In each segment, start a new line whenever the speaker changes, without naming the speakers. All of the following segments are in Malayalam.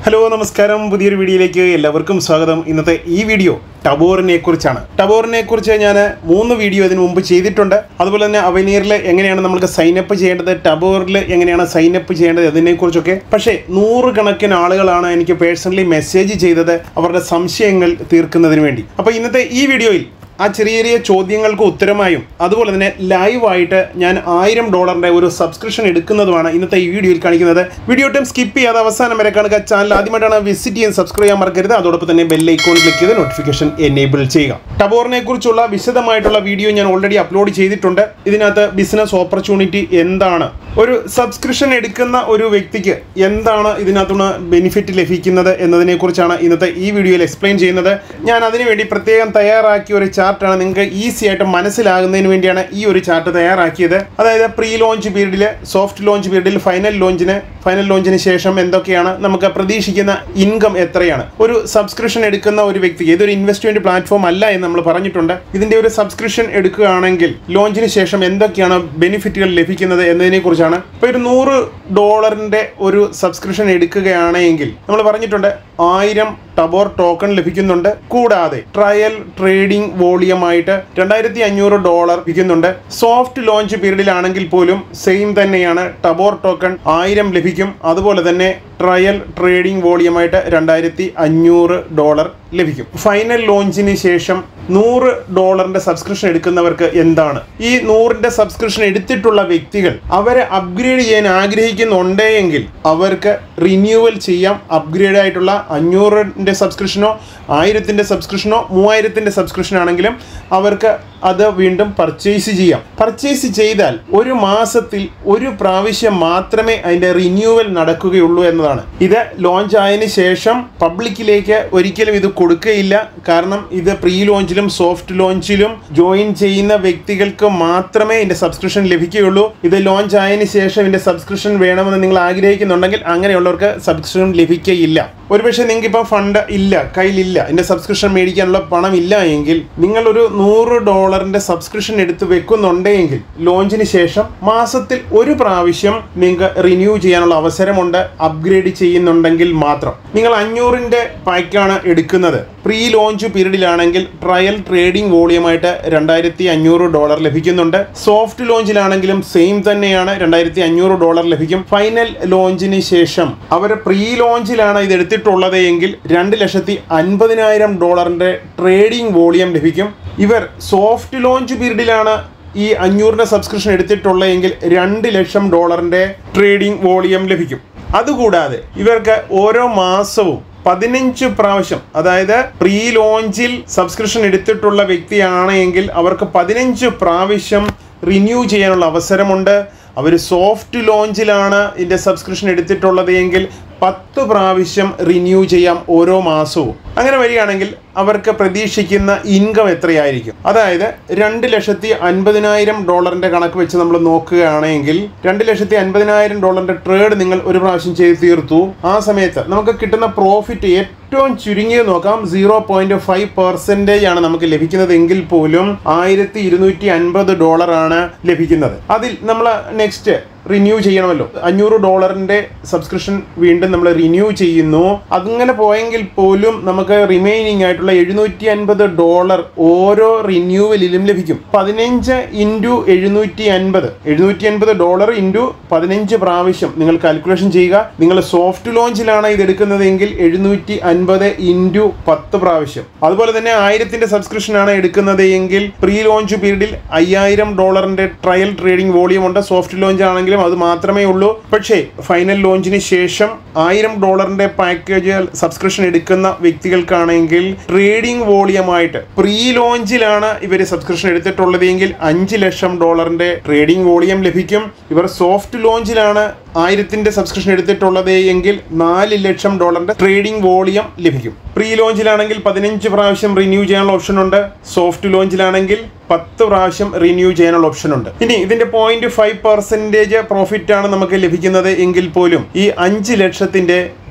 ഹലോ നമസ്കാരം പുതിയൊരു വീഡിയോയിലേക്ക് എല്ലാവർക്കും സ്വാഗതം ഇന്നത്തെ ഈ വീഡിയോ ടബോറിനെ കുറിച്ചാണ് ടബോറിനെ കുറിച്ച് ഞാൻ മൂന്ന് വീഡിയോ ഇതിനു മുമ്പ് ചെയ്തിട്ടുണ്ട് അതുപോലെ തന്നെ അവനീറിൽ എങ്ങനെയാണ് നമുക്ക് സൈനപ്പ് ചെയ്യേണ്ടത് ടബോറിൽ എങ്ങനെയാണ് സൈനപ്പ് ചെയ്യേണ്ടത് അതിനെക്കുറിച്ചൊക്കെ പക്ഷേ നൂറുകണക്കിന് ആളുകളാണ് എനിക്ക് പേഴ്സണലി മെസ്സേജ് ചെയ്തത് അവരുടെ സംശയങ്ങൾ തീർക്കുന്നതിന് വേണ്ടി അപ്പോൾ ഇന്നത്തെ ഈ വീഡിയോയിൽ ആ ചെറിയ ചെറിയ ചോദ്യങ്ങൾക്ക് ഉത്തരമായും അതുപോലെ തന്നെ ലൈവായിട്ട് ഞാൻ ആയിരം ഡോളറിന്റെ ഒരു സബ്സ്ക്രിപ്ഷൻ എടുക്കുന്നതുമാണ് ഇന്നത്തെ ഈ വീഡിയോയിൽ കാണിക്കുന്നത് വീഡിയോ ടൈം സ്കിപ്പ് ചെയ്യാതെ അവസാനം വരെ കാണുക ചാനൽ ആദ്യമായിട്ടാണ് വിസിറ്റ് ചെയ്യാൻ സബ്സ്ക്രൈബ് ചെയ്യാൻ മറക്കരുത് അതോടൊപ്പം തന്നെ ബെൽ ഐക്കോൺ ക്ലിക്ക് ചെയ്ത് നോട്ടിഫിക്കേഷൻ എനേബിൾ ചെയ്യുക ടബോറിനെ കുറിച്ചുള്ള വിശദമായിട്ടുള്ള വീഡിയോ ഞാൻ ഓൾറെഡി അപ്ലോഡ് ചെയ്തിട്ടുണ്ട് ഇതിനകത്ത് ബിസിനസ് ഓപ്പർച്യൂണിറ്റി എന്താണ് ഒരു സബ്സ്ക്രിപ്ഷൻ എടുക്കുന്ന ഒരു വ്യക്തിക്ക് എന്താണ് ഇതിനകത്തുനിന്ന് ബെനിഫിറ്റ് ലഭിക്കുന്നത് എന്നതിനെ കുറിച്ചാണ് ഇന്നത്തെ ഈ വീഡിയോയിൽ എക്സ്പ്ലെയിൻ ചെയ്യുന്നത് ഞാൻ അതിനുവേണ്ടി പ്രത്യേകം തയ്യാറാക്കിയ ഒരു ചാർട്ടാണ് നിങ്ങൾക്ക് ഈസി ആയിട്ട് മനസ്സിലാകുന്നതിന് വേണ്ടിയാണ് ഈ ഒരു ചാർട്ട് തയ്യാറാക്കിയത് അതായത് പ്രീ ലോഞ്ച് പീരീഡിൽ സോഫ്റ്റ് ലോഞ്ച് പീരീഡിൽ ഫൈനൽ ലോഞ്ചിന് ഫൈനൽ ലോഞ്ചിന് ശേഷം എന്തൊക്കെയാണ് നമുക്ക് പ്രതീക്ഷിക്കുന്ന ഇൻകം എത്രയാണ് ഒരു സബ്സ്ക്രിപ്ഷൻ എടുക്കുന്ന ഒരു വ്യക്തിക്ക് ഇതൊരു ഇൻവെസ്റ്റ്മെന്റ് പ്ലാറ്റ്ഫോം അല്ല എന്ന് നമ്മൾ പറഞ്ഞിട്ടുണ്ട് ഇതിന്റെ ഒരു സബ്സ്ക്രിപ്ഷൻ എടുക്കുകയാണെങ്കിൽ ലോഞ്ചിന് ശേഷം എന്തൊക്കെയാണ് ബെനിഫിറ്റുകൾ ലഭിക്കുന്നത് എന്നതിനെ കുറിച്ചാണ് ഇപ്പോൾ ഒരു നൂറ് ഡോളറിന്റെ ഒരു സബ്സ്ക്രിപ്ഷൻ എടുക്കുകയാണെങ്കിൽ നമ്മൾ പറഞ്ഞിട്ടുണ്ട് ആയിരം ടബോർ ടോക്കൺ ലഭിക്കുന്നുണ്ട് കൂടാതെ ട്രയൽ ട്രേഡിംഗ് വോളിയം ആയിട്ട് രണ്ടായിരത്തി അഞ്ഞൂറ് ഡോളർ ലഭിക്കുന്നുണ്ട് സോഫ്റ്റ് ലോഞ്ച് പീരീഡിലാണെങ്കിൽ പോലും സെയിം തന്നെയാണ് ടബോർ ടോക്കൺ ആയിരം ലഭിക്കും അതുപോലെ തന്നെ ട്രയൽ ട്രേഡിംഗ് വോളിയമായിട്ട് രണ്ടായിരത്തി അഞ്ഞൂറ് ഡോളർ ലഭിക്കും ഫൈനൽ ലോഞ്ചിന് ശേഷം നൂറ് ഡോളറിന്റെ സബ്സ്ക്രിപ്ഷൻ എടുക്കുന്നവർക്ക് എന്താണ് ഈ നൂറിന്റെ സബ്സ്ക്രിപ്ഷൻ എടുത്തിട്ടുള്ള വ്യക്തികൾ അവരെ അപ്ഗ്രേഡ് ചെയ്യാൻ ആഗ്രഹിക്കുന്നുണ്ടെങ്കിൽ അവർക്ക് റിന്യൂവൽ ചെയ്യാം അപ്ഗ്രേഡ് ആയിട്ടുള്ള അഞ്ഞൂറിന്റെ സബ്സ്ക്രിപ്ഷനോ ആയിരത്തിന്റെ സബ്സ്ക്രിപ്ഷനോ മൂവായിരത്തിന്റെ സബ്സ്ക്രിപ്ഷൻ ആണെങ്കിലും അവർക്ക് അത് വീണ്ടും പർച്ചേസ് ചെയ്യാം പർച്ചേസ് ചെയ്താൽ ഒരു മാസത്തിൽ ഒരു പ്രാവശ്യം മാത്രമേ അതിന്റെ റിന്യൂവൽ നടക്കുകയുള്ളൂ എന്നതാണ് ഇത് ലോഞ്ച് ആയതിനു ശേഷം പബ്ലിക്കിലേക്ക് ഒരിക്കലും ഇത് കൊടുക്കുകയില്ല കാരണം ഇത് പ്രീ ലോഞ്ചിലും സോഫ്റ്റ് ലോഞ്ചിലും ജോയിൻ ചെയ്യുന്ന വ്യക്തികൾക്ക് മാത്രമേ ഇതിന്റെ സബ്സ്ക്രിപ്ഷൻ ലഭിക്കുകയുള്ളൂ ഇത് ലോഞ്ച് ആയതിനു ശേഷം ഇതിന്റെ സബ്സ്ക്രിപ്ഷൻ വേണമെന്ന് നിങ്ങൾ ആഗ്രഹിക്കുന്നുണ്ടെങ്കിൽ അങ്ങനെയുള്ളവർക്ക് സബ്സ്ക്രിപ്ഷൻ ലഭിക്കുകയില്ല ഒരുപക്ഷെ നിങ്ങൾക്ക് ഇപ്പം ഫണ്ട് ഇല്ല കയ്യിലില്ല ഇതിന്റെ സബ്സ്ക്രിപ്ഷൻ മേടിക്കാനുള്ള പണം ഇല്ല എങ്കിൽ നിങ്ങൾ ഒരു നൂറ് ഡോളറിന്റെ സബ്സ്ക്രിപ്ഷൻ എടുത്ത് വെക്കുന്നുണ്ടെങ്കിൽ ലോഞ്ചിന് ശേഷം മാസത്തിൽ ഒരു പ്രാവശ്യം നിങ്ങൾക്ക് റിന്യൂ ചെയ്യാനുള്ള അവസരമുണ്ട് അപ്ഗ്രേഡ് ചെയ്യുന്നുണ്ടെങ്കിൽ മാത്രം നിങ്ങൾ അഞ്ഞൂറിന്റെ പാക്കാണ് എടുക്കുന്നത് പ്രീ ലോഞ്ച് പീരീഡിലാണെങ്കിൽ ട്രയൽ ട്രേഡിംഗ് വോളിയമായിട്ട് രണ്ടായിരത്തി അഞ്ഞൂറ് ഡോളർ ലഭിക്കുന്നുണ്ട് സോഫ്റ്റ് ലോഞ്ചിലാണെങ്കിലും സെയിം തന്നെയാണ് രണ്ടായിരത്തി അഞ്ഞൂറ് ഡോളർ ലഭിക്കും ഫൈനൽ ലോഞ്ചിന് ശേഷം അവർ പ്രീ ലോഞ്ചിലാണ് ഇത് എടുത്തിട്ടുള്ളത് എങ്കിൽ രണ്ട് ലക്ഷത്തി അൻപതിനായിരം ഡോളറിന്റെ ട്രേഡിംഗ് വോളിയം ലഭിക്കും ഇവർ സോഫ്റ്റ് ലോഞ്ച് പീരീഡിലാണ് ഈ അഞ്ഞൂറിന്റെ സബ്സ്ക്രിപ്ഷൻ എടുത്തിട്ടുള്ളതെങ്കിൽ രണ്ട് ലക്ഷം ഡോളറിന്റെ ട്രേഡിംഗ് വോളിയം ലഭിക്കും അതുകൂടാതെ ഇവർക്ക് ഓരോ മാസവും പതിനഞ്ച് പ്രാവശ്യം അതായത് പ്രീ ലോഞ്ചിൽ സബ്സ്ക്രിപ്ഷൻ എടുത്തിട്ടുള്ള വ്യക്തിയാണെങ്കിൽ അവർക്ക് പതിനഞ്ച് പ്രാവശ്യം റിന്യൂ ചെയ്യാനുള്ള അവസരമുണ്ട് അവർ സോഫ്റ്റ് ലോഞ്ചിലാണ് ഇതിൻ്റെ സബ്സ്ക്രിപ്ഷൻ എടുത്തിട്ടുള്ളത് എങ്കിൽ പത്ത് പ്രാവശ്യം റിന്യൂ ചെയ്യാം ഓരോ മാസവും അങ്ങനെ വരികയാണെങ്കിൽ അവർക്ക് പ്രതീക്ഷിക്കുന്ന ഇൻകം എത്രയായിരിക്കും അതായത് രണ്ട് ലക്ഷത്തി അൻപതിനായിരം ഡോളറിന്റെ കണക്ക് വെച്ച് നമ്മൾ നോക്കുകയാണെങ്കിൽ രണ്ട് ലക്ഷത്തി അൻപതിനായിരം ഡോളറിന്റെ ട്രേഡ് നിങ്ങൾ ഒരു പ്രാവശ്യം ചെയ്ത് തീർത്തു ആ സമയത്ത് നമുക്ക് കിട്ടുന്ന പ്രോഫിറ്റ് ഏറ്റവും ചുരുങ്ങിയത് നോക്കാം സീറോ പോയിന്റ് ഫൈവ് പെർസെൻറ്റേജ് ആണ് നമുക്ക് ലഭിക്കുന്നത് എങ്കിൽ പോലും ആയിരത്തി ഇരുന്നൂറ്റി അൻപത് ഡോളറാണ് ലഭിക്കുന്നത് അതിൽ നമ്മൾ നെക്സ്റ്റ് റിന്യൂ ചെയ്യണമല്ലോ അഞ്ഞൂറ് ഡോളറിന്റെ സബ്സ്ക്രിപ്ഷൻ വീണ്ടും നമ്മൾ റിന്യൂ ചെയ്യുന്നു അങ്ങനെ പോയെങ്കിൽ പോലും നമുക്ക് റിമൈനിങ് ആയിട്ടുള്ള എഴുന്നൂറ്റി അൻപത് ഡോളർ ഓരോ റിന്യൂവലിലും ലഭിക്കും പതിനഞ്ച് ഇൻറ്റു എഴുന്നൂറ്റി അൻപത് എഴുന്നൂറ്റി അൻപത് ഡോളർ ഇൻറ്റു പതിനഞ്ച് പ്രാവശ്യം നിങ്ങൾ കാൽക്കുലേഷൻ ചെയ്യുക നിങ്ങൾ സോഫ്റ്റ് ലോഞ്ചിലാണ് ഇത് എടുക്കുന്നതെങ്കിൽ എഴുന്നൂറ്റി അൻപത് ഇൻറ്റു പത്ത് പ്രാവശ്യം അതുപോലെ തന്നെ ആയിരത്തിന്റെ സബ്സ്ക്രിപ്ഷൻ ആണ് എടുക്കുന്നത് എങ്കിൽ പ്രീ ലോഞ്ച് പീരീഡിൽ അയ്യായിരം ഡോളറിന്റെ ട്രയൽ ട്രേഡിംഗ് വോളിയം ഉണ്ട് സോഫ്റ്റ് ലോഞ്ച് ആണെങ്കിലും അത് മാത്രമേ ഉള്ളൂ പക്ഷേ ഫൈനൽ ലോഞ്ചിന് ശേഷം ആയിരം ഡോളറിന്റെ പാക്കേജ് സബ്സ്ക്രിപ്ഷൻ എടുക്കുന്ന വ്യക്തികൾക്കാണെങ്കിൽ ട്രേഡിംഗ് വോളിയമായിട്ട് പ്രീ ലോഞ്ചിലാണ് ഇവർ സബ്സ്ക്രിപ്ഷൻ എടുത്തിട്ടുള്ളത് എങ്കിൽ അഞ്ച് ലക്ഷം ഡോളറിന്റെ ട്രേഡിംഗ് വോളിയം ലഭിക്കും ഇവർ സോഫ്റ്റ് ലോഞ്ചിലാണ് ആയിരത്തിന്റെ സബ്സ്ക്രിപ്ഷൻ എടുത്തിട്ടുള്ളത് എങ്കിൽ നാല് ലക്ഷം ഡോളറിന്റെ ട്രേഡിംഗ് വോളിയം ലഭിക്കും പ്രീ ലോഞ്ചിലാണെങ്കിൽ പതിനഞ്ച് പ്രാവശ്യം റിന്യൂ ചെയ്യാനുള്ള ഓപ്ഷൻ ഉണ്ട് സോഫ്റ്റ് ലോഞ്ചിലാണെങ്കിൽ പത്ത് പ്രാവശ്യം റിന്യൂ ചെയ്യാനുള്ള ഓപ്ഷൻ ഉണ്ട് ഇനി ഇതിന്റെ പോയിന്റ് ഫൈവ് പെർസെൻറ്റേജ് പ്രോഫിറ്റ് ആണ് നമുക്ക് ലഭിക്കുന്നത് എങ്കിൽ പോലും ഈ അഞ്ച് ലക്ഷത്തിന്റെ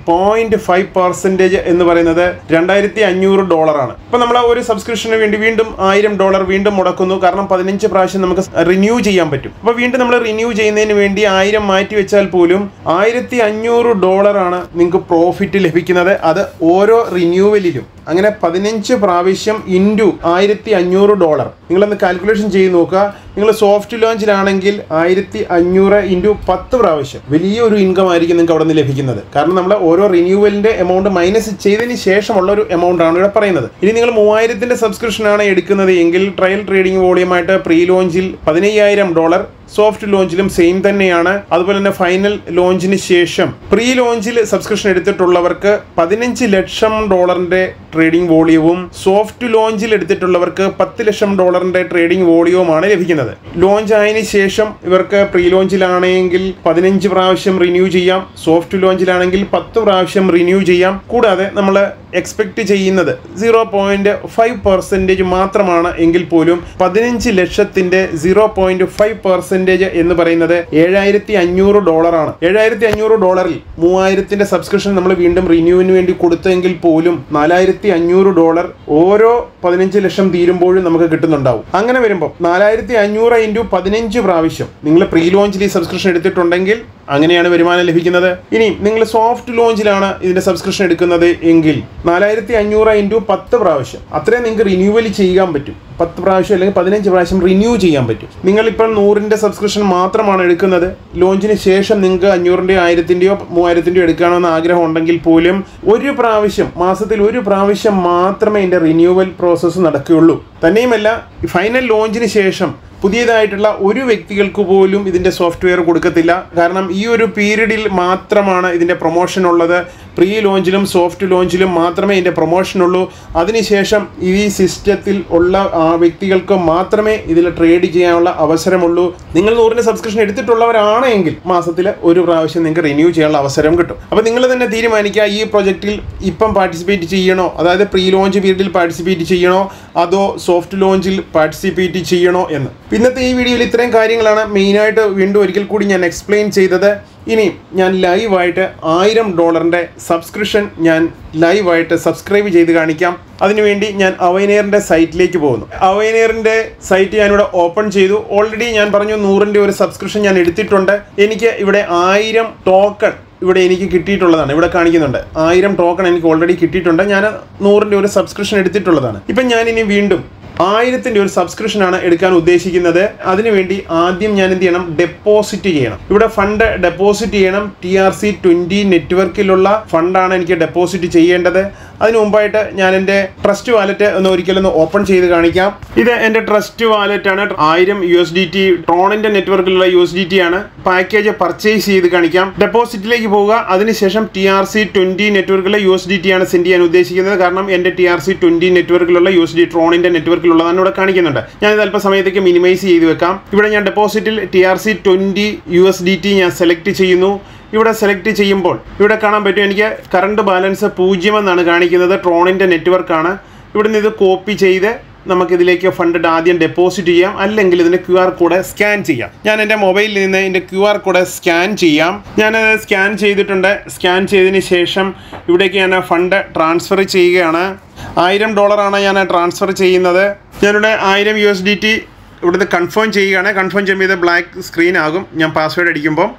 പോയിന്റ് ഫൈവ് പെർസെൻറ്റേജ് എന്ന് പറയുന്നത് രണ്ടായിരത്തി അഞ്ഞൂറ് ഡോളറാണ് ഇപ്പം നമ്മൾ ഒരു സബ്സ്ക്രിപ്ഷന് വേണ്ടി വീണ്ടും ആയിരം ഡോളർ വീണ്ടും മുടക്കുന്നു കാരണം പതിനഞ്ച് പ്രാവശ്യം നമുക്ക് റിന്യൂ ചെയ്യാൻ പറ്റും അപ്പോൾ വീണ്ടും നമ്മൾ റിന്യൂ ചെയ്യുന്നതിന് വേണ്ടി ആയിരം മാറ്റി വെച്ചാൽ പോലും ആയിരത്തി അഞ്ഞൂറ് ഡോളറാണ് നിങ്ങൾക്ക് പ്രോഫിറ്റ് ലഭിക്കുന്നത് അത് ഓരോ റിന്യൂവലിലും അങ്ങനെ പതിനഞ്ച് പ്രാവശ്യം ഇൻറ്റു ആയിരത്തി അഞ്ഞൂറ് ഡോളർ നിങ്ങളൊന്ന് കാൽക്കുലേഷൻ ചെയ്ത് നോക്കുക നിങ്ങൾ സോഫ്റ്റ് ലോഞ്ചിലാണെങ്കിൽ ആയിരത്തി അഞ്ഞൂറ് ഇൻറ്റു പത്ത് പ്രാവശ്യം വലിയൊരു ഇൻകം ആയിരിക്കും നിങ്ങൾക്ക് അവിടെ നിന്ന് ലഭിക്കുന്നത് കാരണം നമ്മൾ ഓരോ റിന്യൂവലിൻ്റെ എമൗണ്ട് മൈനസ് ചെയ്തതിന് ശേഷമുള്ള ഒരു എമൗണ്ട് ആണ് ഇവിടെ പറയുന്നത് ഇനി നിങ്ങൾ മൂവായിരത്തിൻ്റെ സബ്സ്ക്രിപ്ഷനാണ് എടുക്കുന്നത് എങ്കിൽ ട്രയൽ ട്രേഡിംഗ് വോളിയമായിട്ട് പ്രീ ലോഞ്ചിൽ പതിനയ്യായിരം ഡോളർ സോഫ്റ്റ് ലോഞ്ചിലും സെയിം തന്നെയാണ് അതുപോലെ തന്നെ ഫൈനൽ ലോഞ്ചിന് ശേഷം പ്രീ ലോഞ്ചിൽ സബ്സ്ക്രിപ്ഷൻ എടുത്തിട്ടുള്ളവർക്ക് പതിനഞ്ച് ലക്ഷം ഡോളറിന്റെ ട്രേഡിംഗ് വോളിയവും സോഫ്റ്റ് ലോഞ്ചിൽ എടുത്തിട്ടുള്ളവർക്ക് പത്ത് ലക്ഷം ഡോളറിന്റെ ട്രേഡിംഗ് വോളിയവുമാണ് ലഭിക്കുന്നത് ലോഞ്ച് ആയതിനു ശേഷം ഇവർക്ക് പ്രീ ലോഞ്ചിലാണെങ്കിൽ പതിനഞ്ച് പ്രാവശ്യം റിന്യൂ ചെയ്യാം സോഫ്റ്റ് ലോഞ്ചിലാണെങ്കിൽ പത്ത് പ്രാവശ്യം റിന്യൂ ചെയ്യാം കൂടാതെ നമ്മൾ എക്സ്പെക്ട് ചെയ്യുന്നത് സീറോ പോയിന്റ് ഫൈവ് പെർസെൻറ്റേജ് മാത്രമാണ് എങ്കിൽ പോലും പതിനഞ്ച് ലക്ഷത്തിന്റെ സീറോ പോയിന്റ് ഫൈവ് പെർസെൻറ്റേജ് എന്ന് പറയുന്നത് ഏഴായിരത്തി അഞ്ഞൂറ് ഡോളറാണ് ഏഴായിരത്തി അഞ്ഞൂറ് ഡോളറിൽ മൂവായിരത്തിന്റെ സബ്സ്ക്രിപ്ഷൻ നമ്മൾ വീണ്ടും റിന്യൂവിന് വേണ്ടി കൊടുത്തെങ്കിൽ പോലും നാലായിരത്തി അഞ്ഞൂറ് ഡോളർ ഓരോ പതിനഞ്ച് ലക്ഷം തീരുമ്പോഴും നമുക്ക് കിട്ടുന്നുണ്ടാവും അങ്ങനെ വരുമ്പോൾ നാലായിരത്തി അഞ്ഞൂറ് ഇൻറ്റു പതിനഞ്ച് പ്രാവശ്യം നിങ്ങൾ പ്രീ ലോഞ്ചിൽ ഈ സബ്സ്ക്രിപ്ഷൻ എടുത്തിട്ടുണ്ടെങ്കിൽ അങ്ങനെയാണ് വരുമാനം ലഭിക്കുന്നത് ഇനി നിങ്ങൾ സോഫ്റ്റ് ലോഞ്ചിലാണ് ഇതിന്റെ സബ്സ്ക്രിപ്ഷൻ എടുക്കുന്നത് എങ്കിൽ നാലായിരത്തി അഞ്ഞൂറ് ഇൻറ്റു പത്ത് പ്രാവശ്യം അത്രയും നിങ്ങൾക്ക് റിന്യൂവൽ ചെയ്യാൻ പറ്റും പത്ത് പ്രാവശ്യം അല്ലെങ്കിൽ പതിനഞ്ച് പ്രാവശ്യം റിന്യൂ ചെയ്യാൻ പറ്റും നിങ്ങളിപ്പോൾ നൂറിൻ്റെ സബ്സ്ക്രിപ്ഷൻ മാത്രമാണ് എടുക്കുന്നത് ലോഞ്ചിന് ശേഷം നിങ്ങൾക്ക് അഞ്ഞൂറിൻ്റെയോ ആയിരത്തിൻ്റെയോ മൂവായിരത്തിൻ്റെയോ എടുക്കണമെന്ന് ആഗ്രഹം ഉണ്ടെങ്കിൽ പോലും ഒരു പ്രാവശ്യം മാസത്തിൽ ഒരു പ്രാവശ്യം മാത്രമേ ഇതിൻ്റെ റിന്യൂവൽ പ്രോസസ്സ് നടക്കുകയുള്ളൂ തന്നെയുമല്ല ഫൈനൽ ലോഞ്ചിന് ശേഷം പുതിയതായിട്ടുള്ള ഒരു വ്യക്തികൾക്ക് പോലും ഇതിൻ്റെ സോഫ്റ്റ്വെയർ കൊടുക്കത്തില്ല കാരണം ഈ ഒരു പീരീഡിൽ മാത്രമാണ് ഇതിൻ്റെ പ്രൊമോഷൻ ഉള്ളത് പ്രീ ലോഞ്ചിലും സോഫ്റ്റ് ലോഞ്ചിലും മാത്രമേ ഇതിൻ്റെ പ്രൊമോഷൻ ഉള്ളൂ അതിനുശേഷം ഈ സിസ്റ്റത്തിൽ ഉള്ള ആ വ്യക്തികൾക്ക് മാത്രമേ ഇതിൽ ട്രേഡ് ചെയ്യാനുള്ള അവസരമുള്ളൂ നിങ്ങൾ നൂറിൻ്റെ സബ്സ്ക്രിപ്ഷൻ എടുത്തിട്ടുള്ളവരാണ് എങ്കിൽ മാസത്തിൽ ഒരു പ്രാവശ്യം നിങ്ങൾക്ക് റിന്യൂ ചെയ്യാനുള്ള അവസരം കിട്ടും അപ്പോൾ നിങ്ങൾ തന്നെ തീരുമാനിക്കുക ഈ പ്രൊജക്റ്റിൽ ഇപ്പം പാർട്ടിസിപ്പേറ്റ് ചെയ്യണോ അതായത് പ്രീ ലോഞ്ച് പീരീഡിൽ പാർട്ടിസിപ്പേറ്റ് ചെയ്യണോ അതോ സോഫ്റ്റ് ലോഞ്ചിൽ പാർട്ടിസിപ്പേറ്റ് ചെയ്യണോ എന്ന് ഇന്നത്തെ ഈ വീഡിയോയിൽ ഇത്രയും കാര്യങ്ങളാണ് മെയിനായിട്ട് വീണ്ടും ഒരിക്കൽ കൂടി ഞാൻ എക്സ്പ്ലെയിൻ ചെയ്തത് ഇനി ഞാൻ ലൈവായിട്ട് ആയിരം ഡോളറിൻ്റെ സബ്സ്ക്രിപ്ഷൻ ഞാൻ ലൈവായിട്ട് സബ്സ്ക്രൈബ് ചെയ്ത് കാണിക്കാം അതിനുവേണ്ടി ഞാൻ അവൈനെയറിൻ്റെ സൈറ്റിലേക്ക് പോകുന്നു അവൈനെയറിൻ്റെ സൈറ്റ് ഞാനിവിടെ ഓപ്പൺ ചെയ്തു ഓൾറെഡി ഞാൻ പറഞ്ഞു നൂറിൻ്റെ ഒരു സബ്സ്ക്രിപ്ഷൻ ഞാൻ എടുത്തിട്ടുണ്ട് എനിക്ക് ഇവിടെ ആയിരം ടോക്കൺ ഇവിടെ എനിക്ക് കിട്ടിയിട്ടുള്ളതാണ് ഇവിടെ കാണിക്കുന്നുണ്ട് ആയിരം ടോക്കൺ എനിക്ക് ഓൾറെഡി കിട്ടിയിട്ടുണ്ട് ഞാൻ നൂറിൻ്റെ ഒരു സബ്സ്ക്രിപ്ഷൻ എടുത്തിട്ടുള്ളതാണ് ഇപ്പം ഞാനിനി വീണ്ടും ആയിരത്തിൻ്റെ ഒരു സബ്സ്ക്രിപ്ഷൻ ആണ് എടുക്കാൻ ഉദ്ദേശിക്കുന്നത് അതിനുവേണ്ടി ആദ്യം ഞാൻ എന്ത് ചെയ്യണം ഡെപ്പോസിറ്റ് ചെയ്യണം ഇവിടെ ഫണ്ട് ഡെപ്പോസിറ്റ് ചെയ്യണം ടി ആർ സി ട്വൻറ്റി നെറ്റ്വർക്കിലുള്ള ഫണ്ടാണ് എനിക്ക് ഡെപ്പോസിറ്റ് ചെയ്യേണ്ടത് അതിന് മുമ്പായിട്ട് ഞാൻ എൻ്റെ ട്രസ്റ്റ് വാലറ്റ് ഒന്ന് ഒരിക്കലൊന്ന് ഓപ്പൺ ചെയ്ത് കാണിക്കാം ഇത് എൻ്റെ ട്രസ്റ്റ് വാലറ്റ് ആണ് ആയിരം യു എസ് ഡി ടി ട്രോണിൻ്റെ നെറ്റ്വർക്കിലുള്ള യു എസ് ഡി ടി ആണ് പാക്കേജ് പർച്ചേസ് ചെയ്ത് കാണിക്കാം ഡെപ്പോസിറ്റിലേക്ക് പോവുക അതിനുശേഷം ടി ആർ സി ട്വൻറ്റി നെറ്റ്വർക്കിലെ യു എസ് ഡി ടി ആണ് സെൻഡ് ചെയ്യാൻ ഉദ്ദേശിക്കുന്നത് കാരണം എൻ്റെ ടി ആർ സി ട്വൻറ്റി നെറ്റ്വർക്കിലുള്ള യു എസ് ഡി ട്രോണിൻ്റെ നെറ്റ്വർക്കിലുള്ളതാണ് ഇവിടെ കാണിക്കുന്നുണ്ട് ഞാനിത് അല്പസമയത്തേക്ക് മിനിമൈസ് ചെയ്ത് വെക്കാം ഇവിടെ ഞാൻ ഡെപ്പോസിറ്റിൽ T R C twenty U S D T ഞാൻ സെലക്ട് ചെയ്യുന്നു ഇവിടെ സെലക്ട് ചെയ്യുമ്പോൾ ഇവിടെ കാണാൻ പറ്റും എനിക്ക് കറണ്ട് ബാലൻസ് പൂജ്യം എന്നാണ് കാണിക്കുന്നത് ട്രോണിൻ്റെ നെറ്റ്വർക്കാണ് ഇവിടെ നിന്ന് ഇത് കോപ്പി ചെയ്ത് നമുക്കിതിലേക്ക് ഫണ്ട് ആദ്യം ഡെപ്പോസിറ്റ് ചെയ്യാം അല്ലെങ്കിൽ ഇതിൻ്റെ ക്യു ആർ കോഡ് സ്കാൻ ചെയ്യാം ഞാൻ എൻ്റെ മൊബൈലിൽ നിന്ന് ഇതിൻ്റെ ക്യു ആർ കോഡ് സ്കാൻ ചെയ്യാം ഞാനത് സ്കാൻ ചെയ്തിട്ടുണ്ട് സ്കാൻ ചെയ്തതിന് ശേഷം ഇവിടേക്ക് ഞാൻ ഫണ്ട് ട്രാൻസ്ഫർ ചെയ്യുകയാണ് ആയിരം ഡോളറാണ് ഞാൻ ട്രാൻസ്ഫർ ചെയ്യുന്നത് ഞാനിവിടെ ആയിരം യു എസ് ഡി ടി ഇവിടുത്തെ കൺഫേം ചെയ്യുകയാണ് കൺഫേം ചെയ്യുമ്പോൾ ഇത് ബ്ലാക്ക് സ്ക്രീൻ ആകും ഞാൻ പാസ്വേഡ് അടിക്കുമ്പോൾ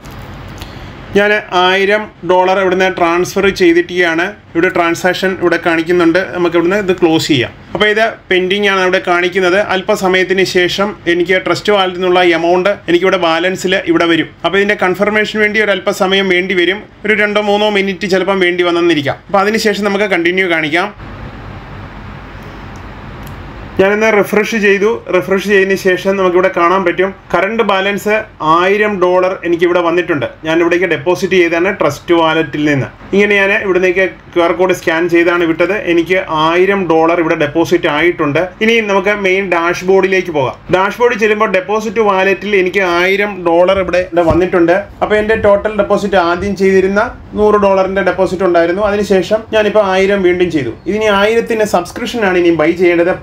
ഞാൻ ആയിരം ഡോളർ ഇവിടുന്ന് ട്രാൻസ്ഫർ ചെയ്തിട്ടാണ് ഇവിടെ ട്രാൻസാക്ഷൻ ഇവിടെ കാണിക്കുന്നുണ്ട് നമുക്ക് ഇവിടുന്ന് ഇത് ക്ലോസ് ചെയ്യാം അപ്പോൾ ഇത് പെൻഡിങ് ആണ് ഇവിടെ കാണിക്കുന്നത് അല്പസമയത്തിന് ശേഷം എനിക്ക് ട്രസ്റ്റ് വാലറ്റിൽ നിന്നുള്ള എമൗണ്ട് എനിക്കിവിടെ ബാലൻസിൽ ഇവിടെ വരും അപ്പോൾ ഇതിൻ്റെ കൺഫർമേഷൻ വേണ്ടി ഒരു അല്പസമയം വേണ്ടി വരും ഒരു രണ്ടോ മൂന്നോ മിനിറ്റ് ചിലപ്പം വേണ്ടി വന്നെന്നിരിക്കാം അപ്പോൾ അതിനുശേഷം നമുക്ക് കണ്ടിന്യൂ കാണിക്കാം ഞാനിന്ന് റിഫ്രഷ് ചെയ്തു റിഫ്രഷ് ചെയ്തതിന് ശേഷം നമുക്കിവിടെ കാണാൻ പറ്റും കറണ്ട് ബാലൻസ് ആയിരം ഡോളർ എനിക്കിവിടെ വന്നിട്ടുണ്ട് ഞാൻ ഇവിടേക്ക് ഡെപ്പോസിറ്റ് ചെയ്താണ് ട്രസ്റ്റ് വാലറ്റിൽ നിന്ന് ഇങ്ങനെ ഞാൻ ഇവിടേക്ക് ക്യു ആർ കോഡ് സ്കാൻ ചെയ്താണ് വിട്ടത് എനിക്ക് ആയിരം ഡോളർ ഇവിടെ ഡെപ്പോസിറ്റ് ആയിട്ടുണ്ട് ഇനി നമുക്ക് മെയിൻ ഡാഷ്ബോർഡിലേക്ക് പോകാം ഡാഷ്ബോർഡിൽ ചെല്ലുമ്പോൾ ഡെപ്പോസിറ്റ് വാലറ്റിൽ എനിക്ക് ആയിരം ഡോളർ ഇവിടെ ഇവിടെ വന്നിട്ടുണ്ട് അപ്പോൾ എൻ്റെ ടോട്ടൽ ഡെപ്പോസിറ്റ് ആദ്യം ചെയ്തിരുന്ന നൂറ് ഡോളറിൻ്റെ ഡെപ്പോസിറ്റ് ഉണ്ടായിരുന്നു അതിനുശേഷം ഞാനിപ്പോൾ ആയിരം വീണ്ടും ചെയ്തു ഇതിനി ആയിരത്തിന് സബ്സ്ക്രിപ്ഷൻ ആണ് ഇനി ബൈ ചെയ്യേണ്ടത് പർച്ചേസ്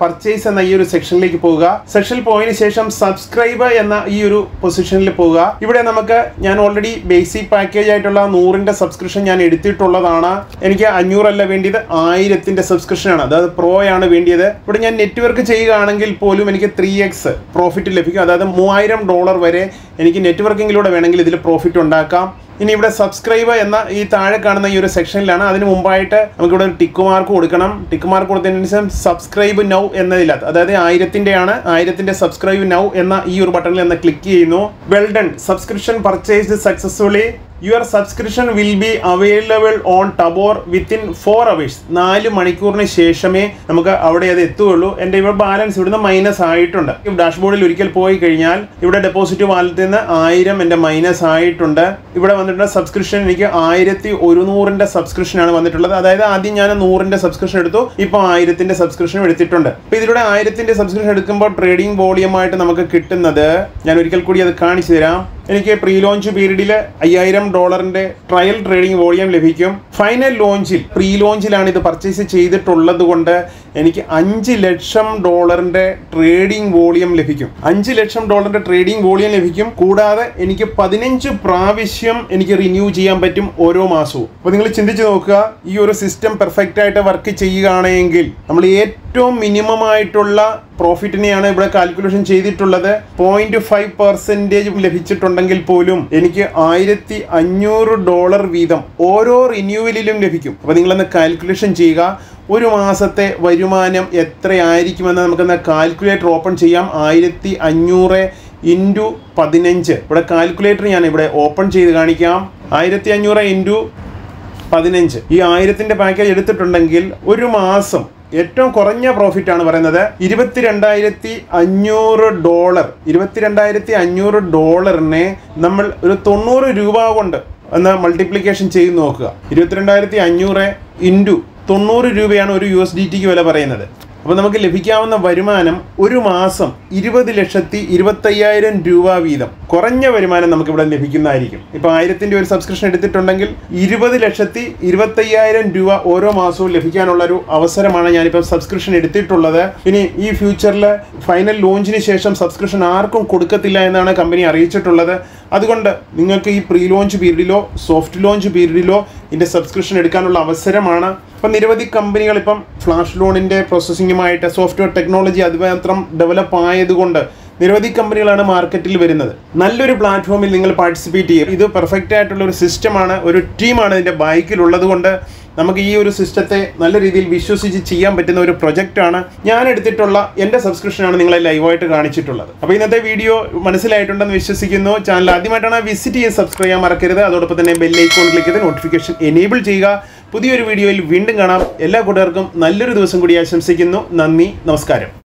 പ്രൈസ് എന്ന ഈ ഒരു സെക്ഷനിലേക്ക് പോവുക സെക്ഷനിൽ പോയതിനു ശേഷം സബ്സ്ക്രൈബ് എന്ന ഈ ഒരു പൊസിഷനിൽ പോവുക ഇവിടെ നമുക്ക് ഞാൻ ഓൾറെഡി ബേസിക് പാക്കേജ് ആയിട്ടുള്ള നൂറിന്റെ സബ്സ്ക്രിപ്ഷൻ ഞാൻ എടുത്തിട്ടുള്ളതാണ് എനിക്ക് അഞ്ഞൂറല്ല വേണ്ടിയത് ആയിരത്തിന്റെ സബ്സ്ക്രിപ്ഷൻ ആണ് അതായത് പ്രോ ആണ് വേണ്ടിയത് ഇവിടെ ഞാൻ നെറ്റ്വർക്ക് ചെയ്യുകയാണെങ്കിൽ പോലും എനിക്ക് ത്രീ എക്സ് പ്രോഫിറ്റ് ലഭിക്കും അതായത് മൂവായിരം ഡോളർ വരെ എനിക്ക് നെറ്റ്വർക്കിങ്ങിലൂടെ വേണമെങ്കിൽ ഇതിൽ പ്രോഫിറ്റ് ഉണ്ടാക്കാം ഇനി ഇവിടെ സബ്സ്ക്രൈബ് എന്ന ഈ താഴെ കാണുന്ന ഈ ഒരു സെക്ഷനിലാണ് അതിന് മുമ്പായിട്ട് നമുക്ക് ഇവിടെ ഒരു ടിക്ക് മാർക്ക് കൊടുക്കണം ടിക്ക് മാർക്ക് കൊടുത്തതിന് ശേഷം സബ്സ്ക്രൈബ് നൗ എന്നതിനകത്ത് അതായത് ആയിരത്തിന്റെ ആണ് ആയിരത്തിന്റെ സബ്സ്ക്രൈബ് നൗ എന്ന ഈ ഒരു ബട്ടണിൽ എന്ന് ക്ലിക്ക് ചെയ്യുന്നു well done subscription purchased successfully your subscription will be available on Tabor within four hours നാല് മണിക്കൂറിന് ശേഷമേ നമുക്ക് അവിടെ അത് എത്തുകയുള്ളൂ എൻ്റെ ഇവിടെ ബാലൻസ് ഇവിടുന്ന് മൈനസ് ആയിട്ടുണ്ട് ഡാഷ്ബോർഡിൽ ഒരിക്കൽ പോയി കഴിഞ്ഞാൽ ഇവിടെ ഡെപ്പോസിറ്റ് വാലറ്റിൽ നിന്ന് ആയിരം എൻ്റെ മൈനസ് ആയിട്ടുണ്ട് ഇവിടെ വന്നിട്ടുള്ള സബ്സ്ക്രിപ്ഷൻ എനിക്ക് ആയിരത്തി ഒരുന്നൂറിൻ്റെ സബ്സ്ക്രിപ്ഷനാണ് വന്നിട്ടുള്ളത് അതായത് ആദ്യം ഞാൻ നൂറിൻ്റെ സബ്സ്ക്രിപ്ഷൻ എടുത്തു ഇപ്പോൾ ആയിരത്തിൻ്റെ സബ്സ്ക്രിപ്ഷനും എടുത്തിട്ടുണ്ട് അപ്പോൾ ഇതിലൂടെ ആയിരത്തിൻ്റെ സബ്സ്ക്രിപ്ഷൻ എടുക്കുമ്പോൾ ട്രേഡിംഗ് വോളിയമായിട്ട് നമുക്ക് കിട്ടുന്നത് ഞാൻ ഒരിക്കൽ കൂടി അത് കാണിച്ചു തരാം എനിക്ക് പ്രീ ലോഞ്ച് പീരീഡിൽ അയ്യായിരം ഡോളറിന്റെ ട്രയൽ ട്രേഡിംഗ് വോളിയം ലഭിക്കും ഫൈനൽ ലോഞ്ചിൽ പ്രീ ലോഞ്ചിലാണ് ഇത് പർച്ചേസ് ചെയ്തിട്ടുള്ളത് കൊണ്ട് എനിക്ക് അഞ്ച് ലക്ഷം ഡോളറിന്റെ ട്രേഡിംഗ് വോളിയം ലഭിക്കും അഞ്ച് ലക്ഷം ഡോളറിന്റെ ട്രേഡിംഗ് വോളിയം ലഭിക്കും കൂടാതെ എനിക്ക് പതിനഞ്ച് പ്രാവശ്യം എനിക്ക് റിന്യൂ ചെയ്യാൻ പറ്റും ഓരോ മാസവും അപ്പോൾ നിങ്ങൾ ചിന്തിച്ച് നോക്കുക ഈ ഒരു സിസ്റ്റം പെർഫെക്റ്റ് ആയിട്ട് വർക്ക് ചെയ്യുകയാണെങ്കിൽ നമ്മൾ ഏറ്റവും മിനിമം ആയിട്ടുള്ള പ്രോഫിറ്റിനെയാണ് ഇവിടെ കാൽക്കുലേഷൻ ചെയ്തിട്ടുള്ളത് പോയിന്റ് ഫൈവ് പെർസെൻറ്റേജ് ലഭിച്ചിട്ടുണ്ടെങ്കിൽ പോലും എനിക്ക് ആയിരത്തി അഞ്ഞൂറ് ഡോളർ വീതം ഓരോ റിന്യൂവലിലും ലഭിക്കും അപ്പോൾ നിങ്ങളൊന്ന് കാൽക്കുലേഷൻ ചെയ്യുക ഒരു മാസത്തെ വരുമാനം എത്രയായിരിക്കുമെന്ന് നമുക്കൊന്ന് കാൽക്കുലേറ്റർ ഓപ്പൺ ചെയ്യാം ആയിരത്തി അഞ്ഞൂറ് ഇൻറ്റു പതിനഞ്ച് ഇവിടെ കാൽക്കുലേറ്റർ ഞാൻ ഇവിടെ ഓപ്പൺ ചെയ്ത് കാണിക്കാം ആയിരത്തി അഞ്ഞൂറ് ഇൻറ്റു പതിനഞ്ച് ഈ ആയിരത്തിന്റെ പാക്കേജ് എടുത്തിട്ടുണ്ടെങ്കിൽ ഒരു മാസം ഏറ്റവും കുറഞ്ഞ പ്രോഫിറ്റ് ആണ് പറയുന്നത് ഇരുപത്തിരണ്ടായിരത്തി അഞ്ഞൂറ് ഡോളർ ഇരുപത്തിരണ്ടായിരത്തി അഞ്ഞൂറ് ഡോളറിനെ നമ്മൾ ഒരു തൊണ്ണൂറ് രൂപ കൊണ്ട് ഒന്ന് മൾട്ടിപ്ലിക്കേഷൻ ചെയ്ത് നോക്കുക ഇരുപത്തിരണ്ടായിരത്തി അഞ്ഞൂറ് ഇൻറ്റു തൊണ്ണൂറ് രൂപയാണ് ഒരു യു എസ് ഡി ടിക്ക് വില പറയുന്നത് അപ്പോൾ നമുക്ക് ലഭിക്കാവുന്ന വരുമാനം ഒരു മാസം ഇരുപത് ലക്ഷത്തി ഇരുപത്തയ്യായിരം രൂപ വീതം കുറഞ്ഞ വരുമാനം നമുക്ക് ഇവിടെ ലഭിക്കുന്നതായിരിക്കും ഇപ്പോൾ ആയിരത്തിൻ്റെ ഒരു സബ്സ്ക്രിപ്ഷൻ എടുത്തിട്ടുണ്ടെങ്കിൽ ഇരുപത് ലക്ഷത്തി ഇരുപത്തയ്യായിരം രൂപ ഓരോ മാസവും ലഭിക്കാനുള്ള ഒരു അവസരമാണ് ഞാനിപ്പോൾ സബ്സ്ക്രിപ്ഷൻ എടുത്തിട്ടുള്ളത് ഇനി ഈ ഫ്യൂച്ചറിൽ ഫൈനൽ ലോഞ്ചിന് ശേഷം സബ്സ്ക്രിപ്ഷൻ ആർക്കും കൊടുക്കത്തില്ല എന്നാണ് കമ്പനി അറിയിച്ചിട്ടുള്ളത് അതുകൊണ്ട് നിങ്ങൾക്ക് ഈ പ്രീ ലോഞ്ച് പീരീഡിലോ സോഫ്റ്റ് ലോഞ്ച് പീരീഡിലോ ഇതിൻ്റെ സബ്സ്ക്രിപ്ഷൻ എടുക്കാനുള്ള അവസരമാണ് ഇപ്പം നിരവധി കമ്പനികൾ ഇപ്പം ഫ്ലാഷ് ലോണിൻ്റെ പ്രോസസ്സിങ്ങുമായിട്ട് സോഫ്റ്റ്വെയർ ടെക്നോളജി അതുമാത്രം ഡെവലപ്പ് ആയതുകൊണ്ട് നിരവധി കമ്പനികളാണ് മാർക്കറ്റിൽ വരുന്നത് നല്ലൊരു പ്ലാറ്റ്ഫോമിൽ നിങ്ങൾ പാർട്ടിസിപ്പേറ്റ് ചെയ്യും ഇത് പെർഫെക്റ്റ് ആയിട്ടുള്ള ഒരു സിസ്റ്റമാണ് ഒരു ടീമാണ് ഇതിൻ്റെ ബൈക്കിലുള്ളത് കൊണ്ട് നമുക്ക് ഈ ഒരു സിസ്റ്റത്തെ നല്ല രീതിയിൽ വിശ്വസിച്ച് ചെയ്യാൻ പറ്റുന്ന ഒരു പ്രൊജക്റ്റാണ് ഞാൻ എടുത്തിട്ടുള്ള എൻ്റെ സബ്സ്ക്രിപ്ഷനാണ് നിങ്ങളെ ലൈവായിട്ട് കാണിച്ചിട്ടുള്ളത് അപ്പോൾ ഇന്നത്തെ വീഡിയോ മനസ്സിലായിട്ടുണ്ടെന്ന് വിശ്വസിക്കുന്നു ചാനൽ ആദ്യമായിട്ടാണ് വിസിറ്റ് ചെയ്ത് സബ്സ്ക്രൈബ് ചെയ്യാൻ മറക്കരുത് അതോടൊപ്പം തന്നെ ബെല്ലൈക്കോൺ ക്ലിക്ക് ചെയ്ത് നോട്ടിഫിക്കേഷൻ എനേബിൾ ചെയ്യുക പുതിയൊരു വീഡിയോയിൽ വീണ്ടും കാണാം എല്ലാ കൂട്ടുകാർക്കും നല്ലൊരു ദിവസം കൂടി ആശംസിക്കുന്നു നന്ദി നമസ്കാരം